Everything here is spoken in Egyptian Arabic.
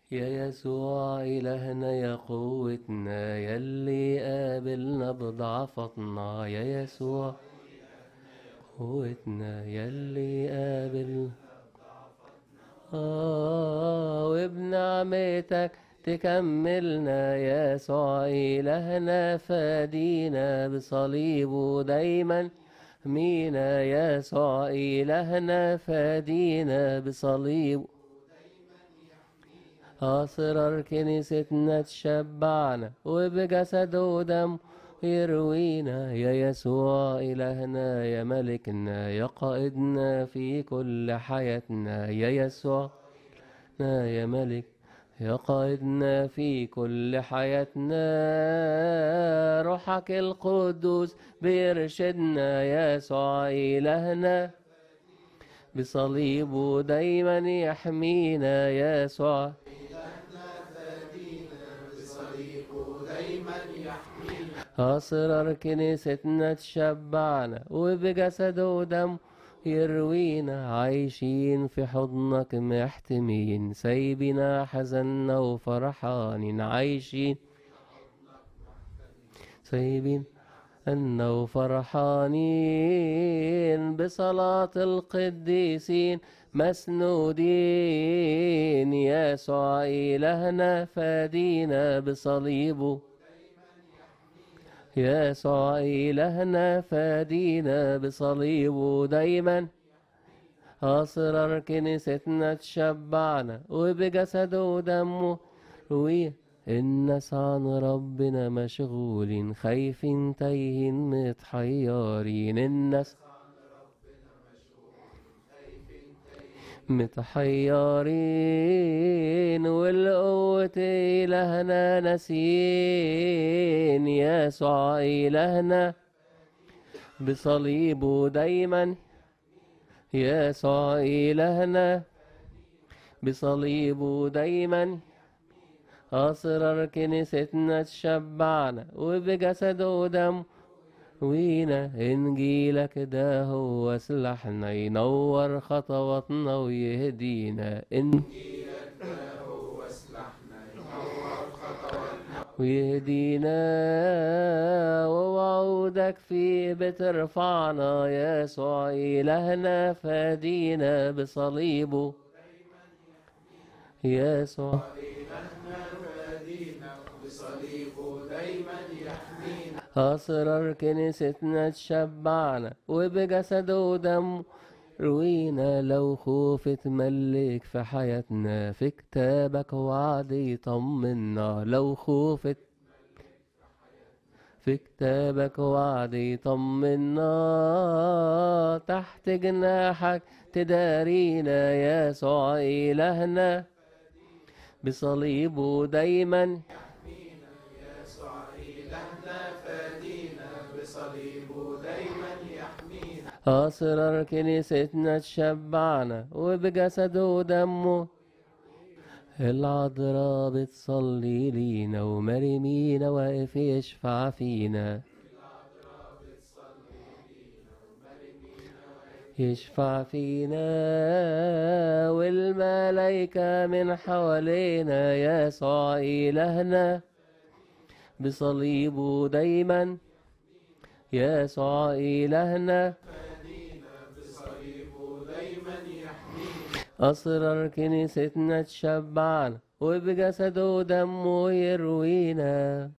يا يسوع إلهنا يا قوتنا يلي قابلنا بضعفتنا يا يسوع قوتنا يلي قابلنا آه وبنعمتك تكملنا يا يسوع إلهنا فادينا بصليبه دايما مينا يا يسوع إلهنا فادينا بصليبه أسرار كنيستنا تشبعنا وبجسده ودم يروينا يا يسوع إلهنا يا ملكنا يا قائدنا في كل حياتنا يا يسوع يا ملك يا قائدنا في كل حياتنا روحك القدوس بيرشدنا يا يسوع إلهنا بصليبه دايما يحمينا يا يسوع أسرار كنيستنا تشبعنا وبجسده ودم يروينا عايشين في حضنك محتمين سايبنا حزنا وفرحانين عايشين سايبين أنا وفرحانين بصلاة القديسين مسنودين يا يسوع إلهنا فادينا بصليبه يا يسوع إلهنا فادينا بصليبه دايما أسرار كنيستنا تشبعنا وبجسده ودمه رويه الناس عن ربنا مشغولين خايفين تايهين متحيرين الناس متحيرين والقوة إلهنا ناسيين يا يسوع إلهنا بصليبه دايما يا يسوع إلهنا بصليبه دايما أسرار كنيستنا تشبعنا وبجسده ودم وينا إنجيلك ده هو سلاحنا ينور خطواتنا ويهدينا إن ويهدينا ووعودك فيه بترفعنا يا يسوع إلهنا فادينا بصليبه يا يسوع أسرار كنيستنا تشبعنا وبجسده ودم روينا لو خوف تملك في حياتنا في كتابك وعد يطمنا لو خوف في كتابك وعد يطمنا تحت جناحك تدارينا يا يسوع إلهنا بصليبه دايما أسرار كنيستنا تشبعنا وبجسده ودمه العذراء بتصلي لينا ومريمينا واقف يشفع فينا يشفع فينا والملايكة من حوالينا يا يسوع إلهنا بصليبه دايما يا يسوع إلهنا أسرار كنيستنا تشبعنا وبجسده ودمه يروينا